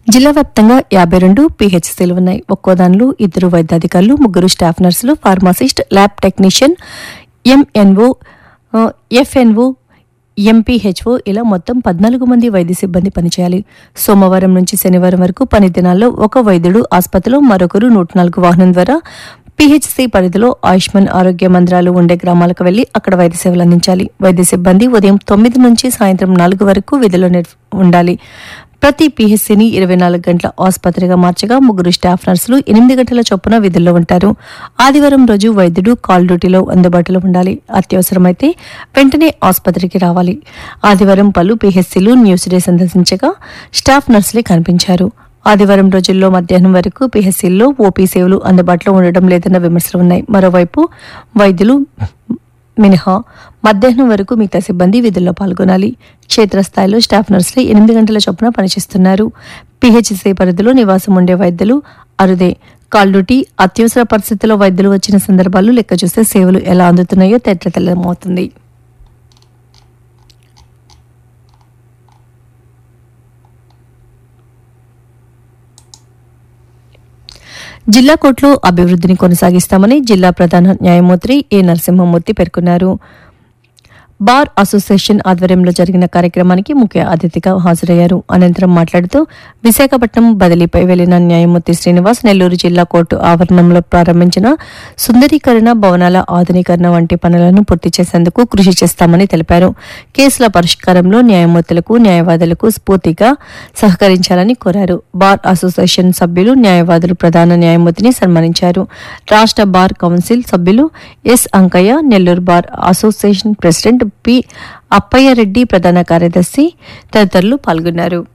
జిల్లా వ్యాప్తంగా యాభై రెండు పీహెచ్సీలు ఉన్నాయి ఒక్కో దానిలో ఇద్దరు వైద్యాధికారులు ముగ్గురు స్టాఫ్ నర్సులు ఫార్మసిస్ట్ ల్యాబ్ టెక్నీషియన్ ఎంఎన్ఓ ఆ, ఎఫ్ఎన్ఓ ఎంపీహెచ్ఓ ఇలా మొత్తం పద్నాలుగు మంది వైద్య సిబ్బంది పనిచేయాలి సోమవారం నుంచి శనివారం వరకు పని దినాల్లో ఒక వైద్యుడు ఆసుపత్రిలో మరొకరు నూట నాలుగు వాహనం ద్వారా పీహెచ్సీ పరిధిలో ఆయుష్మాన్ ఆరోగ్య మందిరాలు ఉండే గ్రామాలకు వెళ్లి అక్కడ వైద్య సేవలు అందించాలి వైద్య సిబ్బంది ఉదయం తొమ్మిది నుంచి సాయంత్రం నాలుగు వరకు విధుల్లో నిర్- ఉండాలి ప్రతి పీహెచ్సీని ఇరవై నాలుగు గంటల ఆసుపత్రిగా మార్చగా ముగ్గురు స్టాఫ్ నర్సులు ఎనిమిది గంటల చొప్పున విధుల్లో ఉంటారు ఆదివారం రోజు వైద్యుడు కాల్ డ్యూటీలో అందుబాటులో ఉండాలి అత్యవసరమైతే వెంటనే ఆసుపత్రికి రావాలి ఆదివారం పలు పీహెచ్సీలు న్యూస్ డే సందర్శించగా స్టాఫ్ నర్సులే కనిపించారు ఆదివారం రోజుల్లో మధ్యాహ్నం వరకు పీహెచ్సీల్లో ఓపీ సేవలు అందుబాటులో ఉండడం లేదన్న విమర్శలు ఉన్నాయి మరోవైపు వైద్యులు మినహా మధ్యాహ్నం వరకు మిగతా సిబ్బంది విధుల్లో పాల్గొనాలి క్షేత్రస్థాయిలో స్టాఫ్ నర్సులు ఎనిమిది గంటల చొప్పున పనిచేస్తున్నారు పిహెచ్సి పరిధిలో నివాసం ఉండే వైద్యులు అరుదే కాల్ డ్యూటీ అత్యవసర పరిస్థితుల్లో వైద్యులు వచ్చిన సందర్భాలు లెక్క చూస్తే సేవలు ఎలా అందుతున్నాయో తెల్లమవుతుంది జిల్లా కోర్టులో అభివృద్ధిని కొనసాగిస్తామని జిల్లా ప్రధాన న్యాయమూర్తి ఏ నరసింహమూర్తి పేర్కొన్నారు బార్ అసోసియేషన్ ఆధ్వర్యంలో జరిగిన కార్యక్రమానికి ముఖ్య అతిథిగా హాజరయ్యారు అనంతరం మాట్లాడుతూ విశాఖపట్నం బదిలీపై వెళ్లిన న్యాయమూర్తి శ్రీనివాస్ నెల్లూరు జిల్లా కోర్టు ఆవరణంలో ప్రారంభించిన సుందరీకరణ భవనాల ఆధునీకరణ వంటి పనులను పూర్తి చేసేందుకు కృషి చేస్తామని తెలిపారు కేసుల పరిష్కారంలో న్యాయమూర్తులకు న్యాయవాదులకు స్ఫూర్తిగా సహకరించాలని కోరారు బార్ అసోసియేషన్ సభ్యులు న్యాయవాదులు ప్రధాన న్యాయమూర్తిని సన్మానించారు రాష్ట్ర బార్ కౌన్సిల్ సభ్యులు S Ankaiah Nellore bar association president P Appayya Reddy ప్రధాన కార్యదర్శి తదితరులు పాల్గొన్నారు